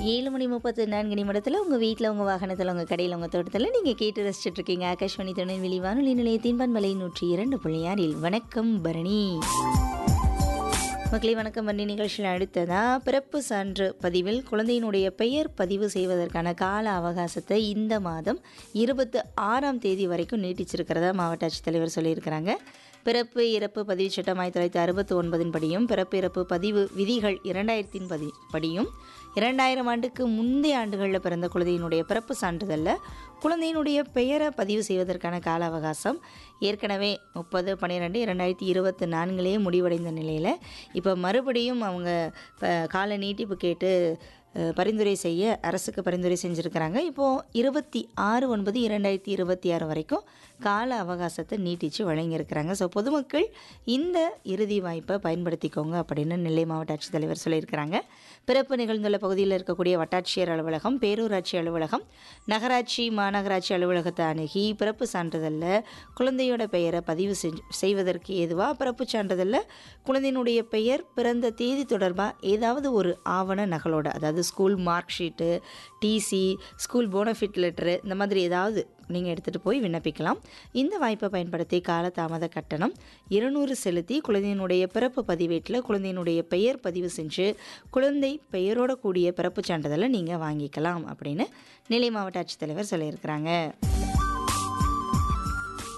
ஏழு மணி முப்பத்து நான்கு நிமிடத்தில் உங்கள் வீட்டில் உங்கள் வாகனத்தில் உங்கள் கடையில் உங்கள் தோட்டத்தில் நீங்கள் கேட்டு ரசிச்சுட்டு இருக்கீங்க ஆகாஷ்வாணி திருநெல்வேலி வானொலி நிலையத்தின் பண்பலை நூற்றி இரண்டு புள்ளியாரில் வணக்கம் பரணி மக்களே வணக்கம் பரணி நிகழ்ச்சியில் அடுத்ததா பிறப்பு சான்று பதிவில் குழந்தையினுடைய பெயர் பதிவு செய்வதற்கான கால அவகாசத்தை இந்த மாதம் இருபத்து ஆறாம் தேதி வரைக்கும் நீட்டிச்சிருக்கிறதா மாவட்ட ஆட்சித்தலைவர் சொல்லியிருக்கிறாங்க பிறப்பு இறப்பு பதிவு சட்டம் ஆயிரத்தி தொள்ளாயிரத்தி அறுபத்தி ஒன்பதின் படியும் பிறப்பு இறப்பு பதிவு விதிகள் இரண்டாயிரத்தின் பதி படியும் இரண்டாயிரம் ஆண்டுக்கு முந்தைய ஆண்டுகளில் பிறந்த குழந்தையினுடைய பிறப்பு சான்றிதழில் குழந்தையினுடைய பெயரை பதிவு செய்வதற்கான கால அவகாசம் ஏற்கனவே முப்பது பன்னிரெண்டு இரண்டாயிரத்தி இருபத்தி நான்குலேயே முடிவடைந்த நிலையில் இப்போ மறுபடியும் அவங்க ப- கால நீட்டிப்பு கேட்டு அஹ், பரிந்துரை செய்ய அரசுக்கு பரிந்துரை செஞ்சுருக்கிறாங்க இப்போது இருபத்தி ஆறு ஒன்பது இரண்டாயிரத்தி இருபத்தி ஆறு வரைக்கும் கால அவகாசத்தை நீட்டித்து வழங்கியிருக்கிறாங்க ஸோ பொதுமக்கள் இந்த இறுதி வாய்ப்பை பயன்படுத்திக்கோங்க அப்படின்னு நெல்லை மாவட்ட ஆட்சித்தலைவர் சொல்லியிருக்கிறாங்க பிறப்பு நிகழ்ந்துள்ள பகுதியில் இருக்கக்கூடிய வட்டாட்சியர் அலுவலகம் பேரூராட்சி அலுவலகம் நகராட்சி மாநகராட்சி அலுவலகத்தை அணுகி பிறப்பு சான்றிதழில் குழந்தையோட பெயரை பதிவு செஞ்சு செய்வதற்கு ஏதுவாக பிறப்பு சான்றிதழில் குழந்தையினுடைய பெயர் பிறந்த தேதி தொடர்பாக ஏதாவது ஒரு ஆவண நகலோட அதாவது school mark sheet TC school bonafide letter இந்த மாதிரி ஏதாவது நீங்கள் எடுத்துகிட்டு போய் விண்ணப்பிக்கலாம் இந்த வாய்ப்பை பயன்படுத்தி காலதாமத கட்டணம் இருநூறு செலுத்தி குழந்தையினுடைய பிறப்பு பதிவேட்டில் குழந்தையினுடைய பெயர் பதிவு செஞ்சு குழந்தை பெயரோட கூடிய பிறப்பு சான்றிதழை நீங்கள் வாங்கிக்கலாம் அப்படின்னு நெல்லை மாவட்ட ஆட்சித்தலைவர் சொல்லியிருக்கிறாங்க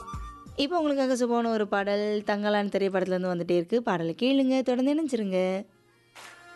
இப்போ உங்களுக்காக சுபமான ஒரு பாடல் தங்கலான் திரைப்படத்துலேருந்து வந்துட்டே இருக்கு பாடலை கேளுங்க தொடர்ந்து நினைச்சிருங்க